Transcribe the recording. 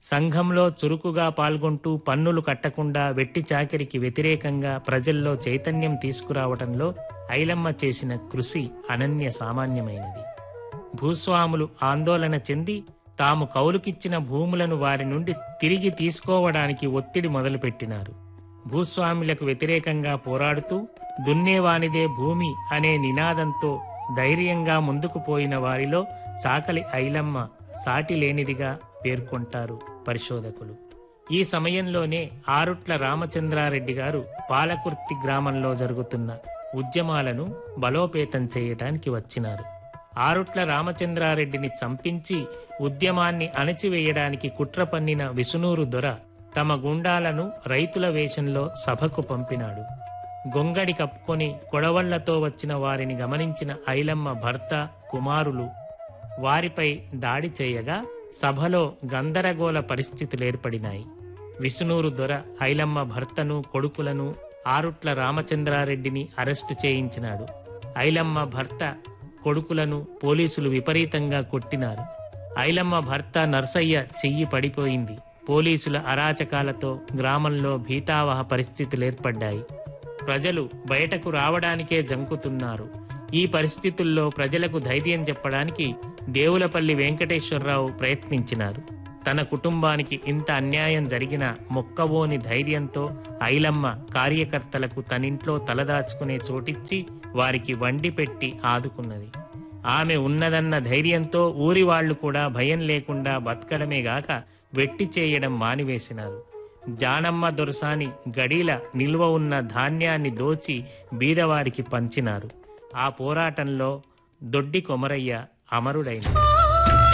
సంఘంలో చురుకుగా పాల్గొంటూ పన్నులు కట్టకుండా వెట్టి చాకిరికి వ్యతిరేకంగా ప్రజల్లో చైతన్యం తీసుకురావటంలో ఐలమ్మ చేసిన కృషి అనన్య సామాన్యమైనది భూస్వాములు ఆందోళన చెంది తాము కౌలుకిచ్చిన భూములను వారి నుండి తిరిగి తీసుకోవడానికి ఒత్తిడి మొదలుపెట్టినారు భూస్వాములకు వ్యతిరేకంగా పోరాడుతూ దున్నేవానిదే భూమి అనే నినాదంతో ధైర్యంగా ముందుకు పోయిన వారిలో చాకలి ఐలమ్మ సాటి లేనిదిగా పేర్కొంటారు పరిశోధకులు ఈ సమయంలోనే ఆరుట్ల రామచంద్రారెడ్డి గారు పాలకుర్తి గ్రామంలో జరుగుతున్న ఉద్యమాలను బలోపేతం చేయడానికి వచ్చినారు ఆరుట్ల రామచంద్రారెడ్డిని చంపించి ఉద్యమాన్ని అణచివేయడానికి కుట్ర పన్నిన విసునూరు దొర తమ గుండాలను రైతుల వేషంలో సభకు పంపినాడు గొంగడి కప్పుకొని కొడవళ్లతో వచ్చిన వారిని గమనించిన ఐలమ్మ భర్త కుమారులు వారిపై దాడి చేయగా సభలో గందరగోళ పరిస్థితులు ఏర్పడినాయి విసునూరు దొర ఐలమ్మ భర్తను కొడుకులను ఆరుట్ల రామచంద్రారెడ్డిని అరెస్టు చేయించినాడు ఐలమ్మ భర్త కొడుకులను పోలీసులు విపరీతంగా కొట్టినారు ఐలమ్మ భర్త నర్సయ్య చెయ్యి పడిపోయింది పోలీసుల అరాచకాలతో గ్రామంలో భీతావహ పరిస్థితులు ఏర్పడ్డాయి ప్రజలు బయటకు రావడానికే జంకుతున్నారు ఈ పరిస్థితుల్లో ప్రజలకు ధైర్యం చెప్పడానికి దేవులపల్లి వెంకటేశ్వరరావు ప్రయత్నించినారు తన కుటుంబానికి ఇంత అన్యాయం జరిగిన మొక్కవోని ధైర్యంతో ఐలమ్మ కార్యకర్తలకు తనింట్లో తలదాచుకునే చోటిచ్చి వారికి వండి పెట్టి ఆదుకున్నది ఆమె ఉన్నదన్న ధైర్యంతో ఊరి వాళ్లు కూడా భయం లేకుండా బతకడమే గాక వెట్టి చేయడం మానివేసినారు జానమ్మ దొరసాని గడీల నిల్వ ఉన్న ధాన్యాన్ని దోచి బీదవారికి పంచినారు ఆ పోరాటంలో దొడ్డి కొమరయ్య అమరుడైనాడు